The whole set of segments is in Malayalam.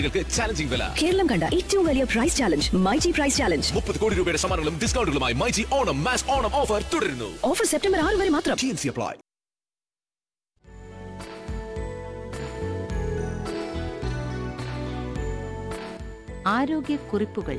കുട്ടികൾക്ക് ചാലഞ്ചിങ് വില കേരളം കണ്ട ഏറ്റവും വലിയ prize challenge myG prize challenge മുപ്പത് കോടി രൂപയുടെ സമ്മാനങ്ങളും ഡിസ്കൗണ്ടുകളുമായി myG Onam mass Onam offer തുടരുന്നു ഓഫർ സെപ്റ്റംബർ ആറ് വരെ മാത്രം ടി സി അപ്ലൈ ആരോഗ്യക്കുറിപ്പുകൾ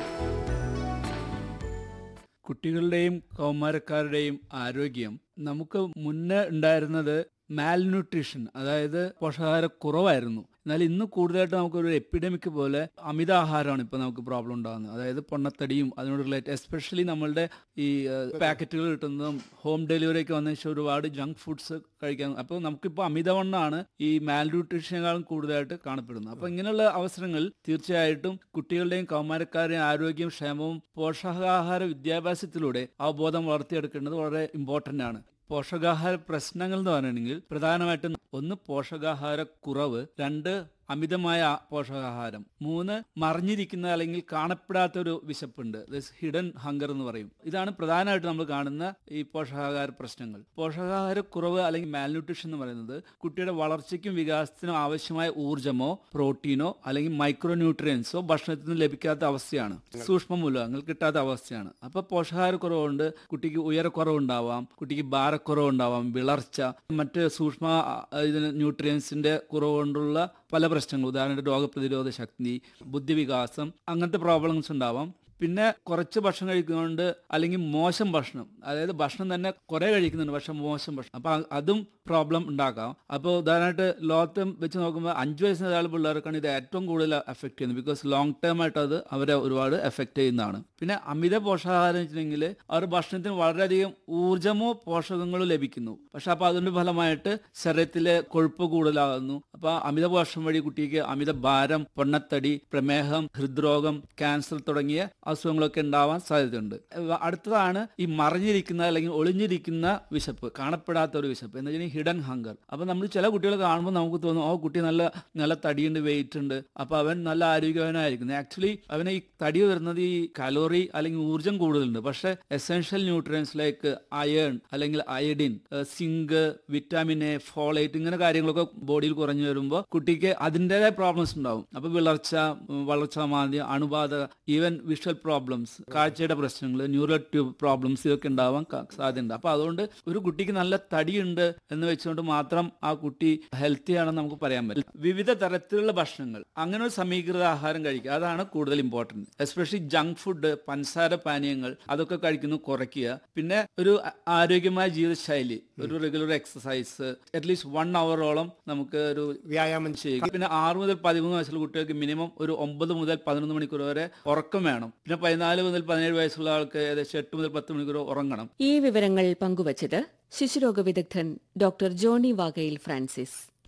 കുട്ടികളുടെയും കൗമാരക്കാരുടെയും ആരോഗ്യം നമുക്ക് മുന്നേ ഉണ്ടായിരുന്നത് മാൽന്യൂട്രീഷൻ അതായത് പോഷകാഹാരക്കുറവായിരുന്നു എന്നാൽ ഇന്ന് കൂടുതലായിട്ട് നമുക്കൊരു എപ്പിഡമിക് പോലെ അമിതാഹാരമാണ് ഇപ്പോൾ നമുക്ക് പ്രോബ്ലം ഉണ്ടാകുന്നത് അതായത് പൊണ്ണത്തടിയും അതിനോട് റിലേറ്റ് എസ്പെഷ്യലി നമ്മളുടെ ഈ പാക്കറ്റുകൾ കിട്ടുന്നതും ഹോം ഡെലിവറി ഒക്കെ വന്നതിന് ശേഷം ഒരുപാട് ജങ്ക് ഫുഡ്സ് കഴിക്കാൻ അപ്പോൾ നമുക്കിപ്പോൾ അമിതവണ്ണമാണ് ഈ മാൽന്യൂട്രീഷനേക്കാളും കൂടുതലായിട്ട് കാണപ്പെടുന്നത് അപ്പോൾ ഇങ്ങനെയുള്ള അവസരങ്ങളിൽ തീർച്ചയായിട്ടും കുട്ടികളുടെയും കൗമാരക്കാരുടെയും ആരോഗ്യവും ക്ഷേമവും പോഷകാഹാര വിദ്യാഭ്യാസത്തിലൂടെ അവബോധം വളർത്തിയെടുക്കേണ്ടത് വളരെ ഇമ്പോർട്ടൻ്റ് ആണ് പോഷകാഹാര പ്രശ്നങ്ങൾ എന്ന് പറയുകയാണെങ്കിൽ പ്രധാനമായിട്ടും ഒന്ന് പോഷകാഹാര കുറവ് രണ്ട് അമിതമായ പോഷകാഹാരം മൂന്ന് മറിഞ്ഞിരിക്കുന്ന അല്ലെങ്കിൽ കാണപ്പെടാത്ത ഒരു വിശപ്പുണ്ട് ഹിഡൻ ഹങ്കർ എന്ന് പറയും ഇതാണ് പ്രധാനമായിട്ട് നമ്മൾ കാണുന്ന ഈ പോഷകാഹാര പ്രശ്നങ്ങൾ പോഷകാഹാര കുറവ് അല്ലെങ്കിൽ മാൽന്യൂട്രീഷൻ എന്ന് പറയുന്നത് കുട്ടിയുടെ വളർച്ചയ്ക്കും വികാസത്തിനും ആവശ്യമായ ഊർജ്ജമോ പ്രോട്ടീനോ അല്ലെങ്കിൽ മൈക്രോ ന്യൂട്രിയൻസോ ഭക്ഷണത്തിൽ നിന്ന് ലഭിക്കാത്ത അവസ്ഥയാണ് സൂക്ഷ്മ മൂലകങ്ങൾ കിട്ടാത്ത അവസ്ഥയാണ് അപ്പൊ പോഷകാഹാര കുറവുണ്ട് കുട്ടിക്ക് ഉയരക്കുറവുണ്ടാവാം കുട്ടിക്ക് ഭാരക്കുറവുണ്ടാവാം വിളർച്ച മറ്റ് സൂക്ഷ്മ ആ, ഇതിന് ന്യൂട്രിയൻസിന്റെ കുറവ് കൊണ്ടുള്ള പല പ്രശ്നങ്ങൾ ഉദാഹരണത്തിന് രോഗപ്രതിരോധ ശക്തി ബുദ്ധിവികാസം അങ്ങനത്തെ പ്രോബ്ലംസ് ഉണ്ടാവാം പിന്നെ കുറച്ച് ഭക്ഷണം കഴിക്കുന്നതുകൊണ്ട് അല്ലെങ്കിൽ മോശം ഭക്ഷണം അതായത് ഭക്ഷണം തന്നെ കുറെ കഴിക്കുന്നുണ്ട് പക്ഷെ മോശം ഭക്ഷണം അപ്പൊ അ- അതും പ്രോബ്ലം ഉണ്ടാക്കാം അപ്പോൾ ഉദാഹരണമായിട്ട് ലോകത്ത് വെച്ച് നോക്കുമ്പോൾ അഞ്ച് വയസ്സിന് ഒരാൾ പിള്ളേർക്കാണ് ഇത് ഏറ്റവും കൂടുതൽ എഫക്ട് ചെയ്യുന്നത് ബിക്കോസ് ലോങ് ടേം ആയിട്ട് അത് അവരെ ഒരുപാട് എഫക്ട് ചെയ്യുന്നതാണ് പിന്നെ അമിത പോഷകാഹാരം വെച്ചിട്ടുണ്ടെങ്കിൽ അവർ ഭക്ഷണത്തിന് വളരെയധികം ഊർജ്ജമോ പോഷകങ്ങളോ ലഭിക്കുന്നു പക്ഷെ അപ്പോൾ അതിന്റെ ഫലമായിട്ട് ശരീരത്തിലെ കൊഴുപ്പ് കൂടുതലാകുന്നു അപ്പോൾ അമിത പോഷകം വഴി കുട്ടിക്ക് അമിത ഭാരം പൊണ്ണത്തടി പ്രമേഹം ഹൃദ്രോഗം ക്യാൻസർ തുടങ്ങിയ അസുഖങ്ങളൊക്കെ ഉണ്ടാവാൻ സാധ്യതയുണ്ട് ഏഹ് അടുത്തതാണ് ഈ മറിഞ്ഞിരിക്കുന്ന അല്ലെങ്കിൽ ഒളിഞ്ഞിരിക്കുന്ന വിശപ്പ് കാണപ്പെടാത്ത ഒരു വിശപ്പ് എന്ന് വെച്ചാൽ ഹിഡൻ ഹങ്കർ അപ്പൊ നമ്മൾ ചില കുട്ടികളെ കാണുമ്പോൾ നമുക്ക് തോന്നും ഓ കുട്ടി നല്ല നല്ല തടിയുണ്ട് വെയിറ്റ് ഉണ്ട് അപ്പൊ അവൻ നല്ല ആരോഗ്യവാനായിരിക്കുന്നു ആക്ച്വലി അവന് ഈ തടി വരുന്നത് ഈ കലോറി അല്ലെങ്കിൽ ഊർജ്ജം കൂടുതലുണ്ട് പക്ഷെ എസെൻഷ്യൽ ന്യൂട്രിയൻസ് ലൈക്ക് അയേൺ അല്ലെങ്കിൽ iodine zinc vitamin A folate ഇങ്ങനെ കാര്യങ്ങളൊക്കെ ബോഡിയിൽ കുറഞ്ഞു വരുമ്പോൾ കുട്ടിക്ക് അതിൻ്റെതായ പ്രോബ്ലംസ് ഉണ്ടാവും അപ്പൊ വിളർച്ച ഉം, വളർച്ചാ മാന്ദ്യം അണുബാധ ഈവൻ വിഷ്വൽ പ്രോബ്ലംസ് കാഴ്ചയുടെ പ്രശ്നങ്ങൾ ന്യൂറൽ ട്യൂബ് പ്രോബ്ലംസ് ഇതൊക്കെ ഉണ്ടാവാൻ ക- സാധ്യതയുണ്ട് അപ്പൊ അതുകൊണ്ട് ഒരു കുട്ടിക്ക് നല്ല തടിയുണ്ട് എന്ന് വെച്ചുകൊണ്ട് മാത്രം ആ കുട്ടി ഹെൽത്തി ആണെന്ന് നമുക്ക് പറയാൻ പറ്റില്ല വിവിധ തരത്തിലുള്ള ഭക്ഷണങ്ങൾ അങ്ങനെ ഒരു സമീകൃത ആഹാരം കഴിക്കുക അതാണ് കൂടുതൽ ഇമ്പോർട്ടൻറ്റ് എസ്പെഷ്യലി ജങ്ക് ഫുഡ് പഞ്ചസാര പാനീയങ്ങൾ അതൊക്കെ കഴിക്കുന്നത് കുറയ്ക്കുക പിന്നെ ഒരു ആ- ആരോഗ്യമായ ജീവിതശൈലി ഒരു റെഗുലർ എക്സസൈസ് അറ്റ്ലീസ്റ്റ് വൺ അവറോളം നമുക്ക് ഒരു വ്യായാമം ചെയ്യുക പിന്നെ ആറ് മുതൽ പതിമൂന്ന് വയസ്സുള്ള കുട്ടികൾക്ക് മിനിമം ഒരു ഒമ്പത് മുതൽ പതിനൊന്ന് മണിക്കൂർ വരെ ഉറക്കം വേണം പിന്നെ പതിനാല് മുതൽ പതിനേഴ് വയസ്സുള്ള ആൾക്ക് ഏകദേശം എട്ട് മുതൽ പത്ത് മണിക്കൂർ ഉറങ്ങണം ഈ വിവരങ്ങൾ പങ്കുവച്ചത് ശിശുരോഗ വിദഗ്ധൻ ഡോക്ടർ ജോണി വാഗയിൽ ഫ്രാൻസിസ്